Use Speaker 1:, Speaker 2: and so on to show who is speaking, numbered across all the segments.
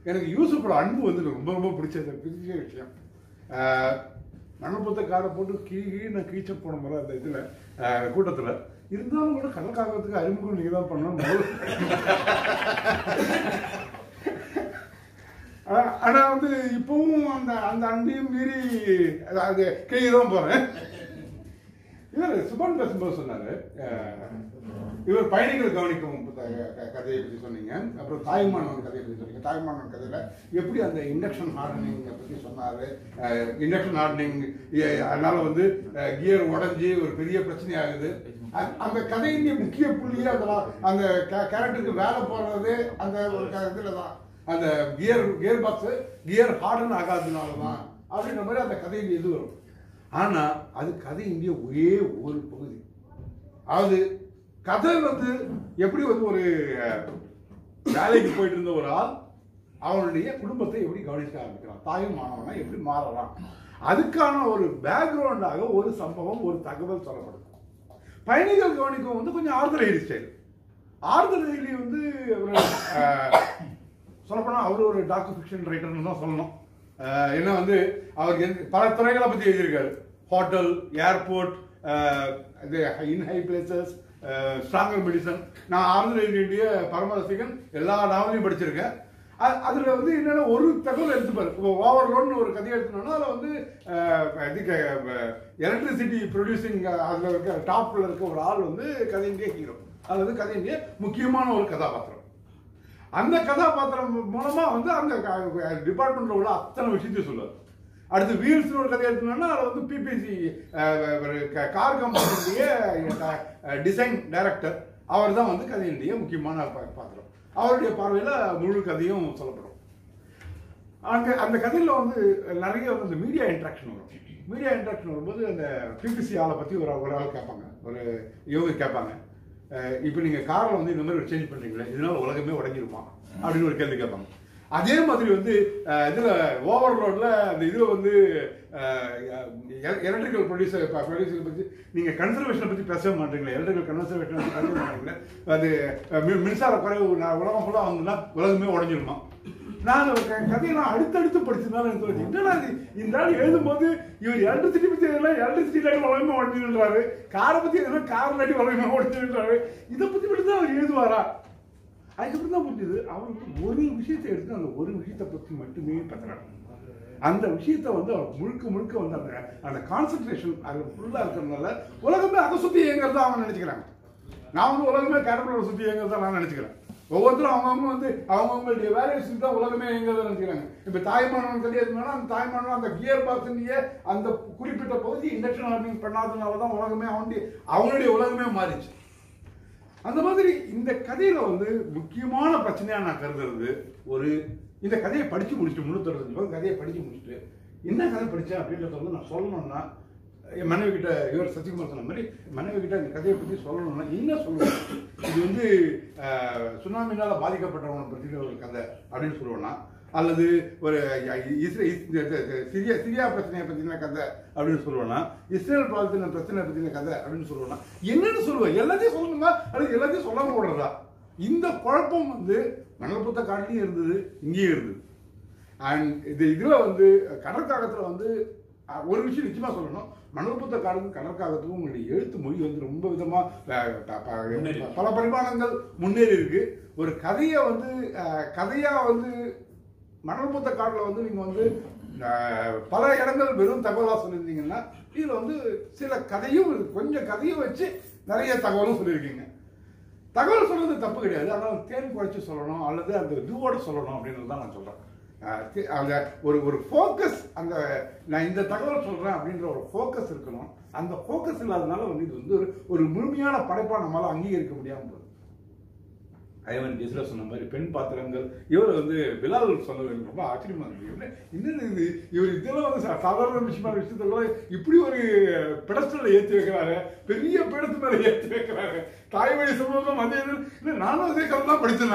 Speaker 1: எனக்கு யூசுஃபோட அன்பு வந்து எனக்கு ரொம்ப ரொம்ப பிடிச்ச பிடிச்ச விஷயம் மணப்புத்த காரை போட்டு கீ நான் கீச்ச போன முறை அந்த இதில் கூட்டத்தில் இருந்தாலும் கூட கடற்காகத்துக்கு அறிமுகம் நீங்கள் தான் பண்ணணும் ஆ- ஆனா வந்து இப்பவும் அந்த அந்த அன்பையும் மீறி அது- அது கீழே தான் போறேன் இவர் சுபான் பேசும்போது சொன்னாரு அஹ், இவர் பயணிகள் கவனிக்கும் புத்தக- க- கதையை பத்தி சொன்னீங்க அப்புறம் தாய்மானவன் கதையை பத்தி சொன்னீங்க தாய்மானவன் கதையில எப்படி அந்த இண்டக்ஷன் ஹார்டனிங் பத்தி சொன்னாரு இண்டக்ஷன் ஹார்டனிங் அதனால வந்து கியர் உடைஞ்சு ஒரு பெரிய பிரச்சனை ஆகுது அ- அந்த கதையின் முக்கிய புள்ளியே அதெல்லாம் அந்த கேரக்டருக்கு வேலை போடுறது அந்த ஒரு க- இதுல தான் அந்த gear gear box gear harden ஆகாததுனால தான் அப்படின்ற மாதிரி அந்த கதையில் இது வரும் ஆனா அது கதையினுடைய ஒரே ஒரு பகுதி அதாவது கதை வந்து எப்படி வந்து ஒரு அஹ், வேலைக்கு போயிட்டு இருந்த ஒரு ஆள் அவனுடைய குடும்பத்தை எப்படி கவனிக்க ஆரம்பிக்கிறான் தாயும் மாணவனா எப்படி மாறலாம் அதுக்கான ஒரு பேக்ரவுண்டாக ஒரு சம்பவம் ஒரு தகவல் சொல்லப்படுது பயணிகள் கவனிக்கும் வந்து கொஞ்சம் ஆறுதல் எழுதி ஸ்டைல் ஆறுதல் எழுதி வந்து ஒரு சொல்லப்போனால் அவர் ஒரு டாக்டர் ஃபிக்ஷன் ரைட்டர்னு தான் சொல்லணும் அஹ், ஏன்னா வந்து அவர் எந்த பல துறைகளை பற்றி எழுதியிருக்காரு ஹோட்டல் ஏர்போர்ட் இது in high places stronger medicine நான் ஆறுதல் எழுதிய பரமரசிகன் எல்லா நாவலையும் படிச்சிருக்கேன் அ- அதுல வந்து என்னன்னா ஒரு தகவல் எடுத்துப்பாரு இப்போ ஓவர்லோட்னு ஒரு கதையை எடுத்தோம்னா அதுல வந்து அஹ், இதுக்கு எலக்ட்ரிசிட்டி ப்ரொடியூசிங் அதுல இருக்க டாப்ல இருக்க ஒரு ஆள் வந்து கதையினுடைய ஹீரோ அது வந்து கதையினுடைய முக்கியமான ஒரு கதாபாத்திரம் அந்த கதாபாத்திரம் மூலமா வந்து அந்த டிபார்ட்மெண்ட்ல உள்ள அத்தனை விஷயத்தையும் சொல்லுவார் அடுத்து வீல்ஸ் ஒரு கதை எடுத்தோம்னா அதில் வந்து பிபிசி கார் கம்பெனியுடைய டிசைன் டைரக்டர் அவர் தான் வந்து கதையினுடைய முக்கியமான பா- பாத்திரம் அவருடைய பார்வையில் முழு கதையும் சொல்லப்படும் அங்க அந்த கதையில வந்து நிறைய வந்து அந்த மீடியா இன்ட்ராக்ஷன் வரும் மீடியா இன்ட்ராக்ஷன் வரும்போது அந்த பிபிசி ஆளை பத்தி ஒரு ஒரு ஆள் கேட்பாங்க ஒரு இவங்க கேட்பாங்க அஹ் இப்போ நீங்க காரில் வந்து இந்த மாதிரி ஒரு சேஞ்ச் பண்றீங்களே இதனால உலகமே உடஞ்சிருமா அப்படின்னு ஒரு கேள்வி கேட்பாங்க அதே மாதிரி வந்து அஹ், இதுல ஓவர்லோட்ல அந்த இதுல வந்து எலக்ட்ரிக்கல் ப்ரொடியூசர் ப்ரொடியூசர் பத்தி நீங்க கன்சர்வேஷனை பத்தி பேசவே மாட்டீங்களா எலக்ட்ரிக்கல் கன்சர்வேஷன் பத்தி பேசவே மாட்டீங்களா அது அஹ், மி- மின்சார குறைவு நான் உலகம் ஃபுல்லா வந்ததுன்னா உலகமே உடஞ்சிருமா நான் ஒரு க- கதையெல்லாம் அடுத்தடுத்து படிச்சதுனால எனக்கு தோணுச்சு என்னடா இது இந்த ஆள் எழுதும்போது இவர் எலக்ட்ரிசிட்டி பத்தி எல்லாம் எலக்ட்ரிசிட்டி இல்லாட்டி உலகமே உடஞ்சிருன்றாரு காரை பத்தி எதுவும் கார் இல்லாட்டி உலகமே உடஞ்சிருன்றாரு இதை பத்தி மட்டும் தான் அவர் எழுதுவாரா அதுக்கப்புறம் தான் புரிஞ்சுது அவர் வந்து ஒரு விஷயத்தை எடுத்து அந்த ஒரு விஷயத்தை பத்தி மட்டுமே பேசுறாரு அந்த விஷயத்தை வந்து அவர் முழுக்க முழுக்க வந்து அந்த அந்த கான்சென்ட்ரேஷன் அது ஃபுல்லா இருக்கிறதுனால உலகமே அதை சுத்தி இயங்குறதா அவங்க நினைச்சுக்கிறாங்க நான் வந்து உலகமே கேரக்டரோட சுத்தி இயங்குறதா நான் நினைச்சுக்கிறேன் ஒவ்வொருத்தரும் அவங்கவுங்க வந்து அவங்கவுங்களுடைய வேலையை சுத்தி தான் உலகமே இயங்குறதா நினைச்சுக்கிறாங்க இப்ப தாய்மானவன் தெரியாதுன்னா அந்த தாய்மானவன் அந்த கியர் பாக்ஸிலேயே அந்த குறிப்பிட்ட பகுதி இண்டக்ஷன் ஹார்னிங் பண்ணாததுனால தான் உலகமே அவனுடைய அவனுடைய உலகமே மாறிச்சு அந்த மாதிரி இந்த கதையில வந்து முக்கியமான பிரச்சனையா நான் கருதுறது ஒரு இந்த கதையை படிச்சு முடிச்சுட்டு முன்னூத்தி பேர் கதையை படிச்சு முடிச்சுட்டு என்ன கதை படிச்சேன் அப்படின்றத வந்து நான் சொல்லணும்னா என் மனைவி கிட்ட இவர் சசிகுமார் சொன்ன மாதிரி மனைவி கிட்ட இந்த கதையை பத்தி சொல்லணும்னா என்ன சொல்லுவேன் இது வந்து அஹ், சுனாமினால பாதிக்கப்பட்டவனை பற்றின ஒரு கதை அப்படின்னு சொல்லுவேன்னா அல்லது ஒரு இஸ்ரே இஸ்- இந்த- இந்த- இந்த சிரியா சிரியா பிரச்சனையை பத்தின கதை அப்படின்னு சொல்லுவேன்னா இஸ்ரேல் பாலத்தின பிரச்சனை பத்தின கதை அப்படின்னு சொல்லுவேன்னா என்னன்னு சொல்லுவேன் எல்லாத்தையும் சொல்லணுமா அல்லது எல்லாத்தையும் சொல்லாம போடுறதா இந்த குழப்பம் வந்து மணல்புத்த காட்டிலையும் இருந்தது இங்கேயும் இருந்தது அண்ட் இது இதுல வந்து கடற்காகத்துல வந்து அஹ், ஒரு விஷயம் நிச்சயமா சொல்லணும் மணல்புத்த காடுக்கும் கடற்காகத்துக்கும் உங்களுடைய எழுத்து மொழி வந்து ரொம்ப விதமா அஹ், ப- ப- பல பரிமாணங்கள் முன்னேறி இருக்கு ஒரு கதையை வந்து அஹ், கதையா வந்து மணல்புத்த காட்டில் வந்து நீங்க வந்து அஹ், பல இடங்கள் வெறும் தகவலாக சொல்லியிருந்தீங்கன்னா இதுல வந்து சில கதையும் கொஞ்சம் கதையும் வச்சு நிறைய தகவலும் சொல்லியிருக்கீங்க தகவல் சொல்றது தப்பு கிடையாது ஆனால் தேன் குறைச்சி சொல்லணும் அல்லது அந்த இதுவோட சொல்லணும் அப்படின்றது தான் நான் சொல்றேன் அஹ் தி- அந்த ஒரு ஒரு ஃபோக்கஸ் அந்த நான் இந்த தகவல் சொல்றேன் அப்படின்ற ஒரு ஃபோக்கஸ் இருக்கணும் அந்த ஃபோக்கஸ் இல்லாதனால வந்து இது வந்து ஒரு ஒரு முழுமையான படைப்பா நம்மளால அங்கீகரிக்க முடியாம போகுது ஐவன் ஜெஸ்ல சொன்ன மாதிரி பெண் பாத்திரங்கள் இவர் வந்து பிலால் சொன்னது எனக்கு ரொம்ப ஆச்சரியமா இருக்கு என்ன என்னது இது இவர் இதெல்லாம் வந்து சா- சாதாரண விஷயமான விஷயத்த கூட இப்படி ஒரு பிடஸ்டல்ல ஏத்தி வைக்கிறாரு பெரிய பிடத்து மேல ஏத்தி வைக்கிறாரு தாய்மொழி சமூகம் அதே இது. இல்ல நானும் அதே கதை தான் படிச்சேன்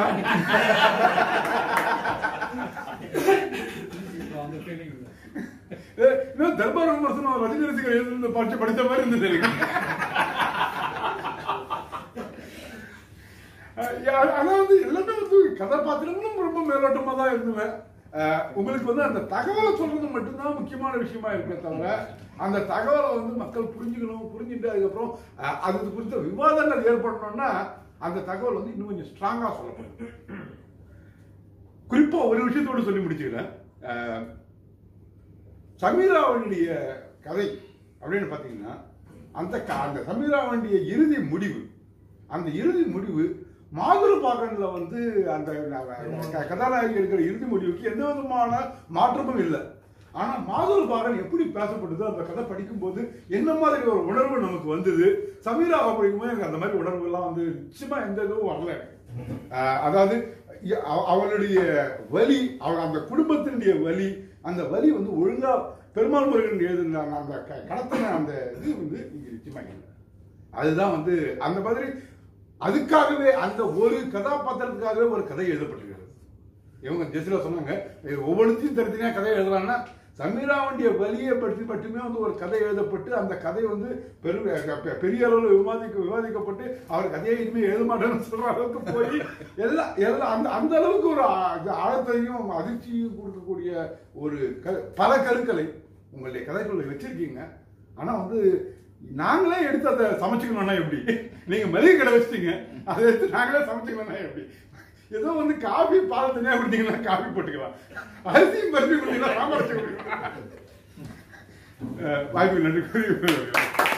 Speaker 2: அந்த ஃபீலிங் இல்லை
Speaker 1: இன்னும் தர்பார் விமர்சனம் ரஜினி ரசிகர் எழுதிருந்த படிச்ச படிச்ச மாதிரி இருந்தது எனக்கு அஹ் யா- அதாவது எல்லாமே வந்து கதாபாத்திரங்களும் ரொம்ப மேலோட்டமா தான் இருந்துவேன் அஹ், உங்களுக்கு வந்து அந்த தகவலை சொல்றது மட்டும்தான் முக்கியமான விஷயமா இருக்கே தவிர அந்த தகவலை வந்து மக்கள் புரிஞ்சுக்கணும் புரிஞ்சுட்டு அதுக்கப்புறம் அஹ், அது குறித்த விவாதங்கள் ஏற்படணும்னா அந்த தகவல் வந்து இன்னும் கொஞ்சம் ஸ்ட்ராங்கா சொல்லப்படும் குறிப்பா ஒரு விஷயத்தோடு சொல்லி முடிச்சுக்கிறேன் அஹ், சமீராவுடைய கதை அப்படின்னு பார்த்தீங்கன்னா அந்த க- அந்த சமீராவுடைய இறுதி முடிவு அந்த இறுதி முடிவு மாதுரு பாகன்ல வந்து அந்த க- கதாநாயகி இருக்கிற இறுதி முடிவுக்கு எந்த விதமான மாற்றமும் இல்லை ஆனா மாதுரு பாகன் எப்படி பேசப்படுதோ அந்த கதை படிக்கும்போது என்ன மாதிரி ஒரு உணர்வு நமக்கு வந்தது சமீராவை படிக்கும்போது எனக்கு அந்த மாதிரி உணர்வு எல்லாம் வந்து நிச்சயமா எந்த இதுவும் வரல எனக்கு. ஆஹ் அதாவது இ- அவ- அவளுடைய வலி அவள் அந்த குடும்பத்தினுடைய வலி அந்த வலி வந்து ஒழுங்கா பெருமாள் முருகன் எழுதின அந்த- அந்த க- கடத்தின அந்த இது வந்து இங்க நிச்சயமா இல்லை அதுதான் வந்து அந்த மாதிரி அதுக்காகவே அந்த ஒரு கதாபாத்திரத்துக்காகவே ஒரு கதை எழுதப்பட்டிருக்கிறது இவங்க ஜெசிலா சொன்னாங்க இது ஒவ்வொன்றுத்தையும் தனித்தனியாக கதை எழுதலாம்னா சமீராவுடைய வலியை பற்றி மட்டுமே வந்து ஒரு கதை எழுதப்பட்டு அந்த கதை வந்து பெரு பெ- பெரிய அளவில் விவாதிக்க விவாதிக்கப்பட்டு அவர் கதையை இனிமேல் எழுத மாட்டேன்னு சொல்ற அளவுக்கு போய் எல்லாம் எல்லாம் அந்த அந்த அளவுக்கு ஒரு ஆ- இது ஆழத்தையும் அதிர்ச்சியும் கொடுக்கக்கூடிய ஒரு க பல கருக்களை உங்களுடைய கதைக்குள்ள வச்சிருக்கீங்க ஆனா வந்து நாங்களே எடுத்து அதை சமைச்சுக்கணும்னா எப்படி நீங்க மளிகை கடை வச்சிட்டீங்க அதை எடுத்து நாங்களே சமைச்சுக்கணும்னா எப்படி ஏதோ வந்து காபி பால் தனியா கொடுத்தீங்கன்னா காபி போட்டுக்கலாம் அரிசி பருப்பி கொடுத்தீங்கன்னா சாம்பார் வச்சு கொடுக்கலாம். அஹ் வாய்ப்பு நன்றி கூறி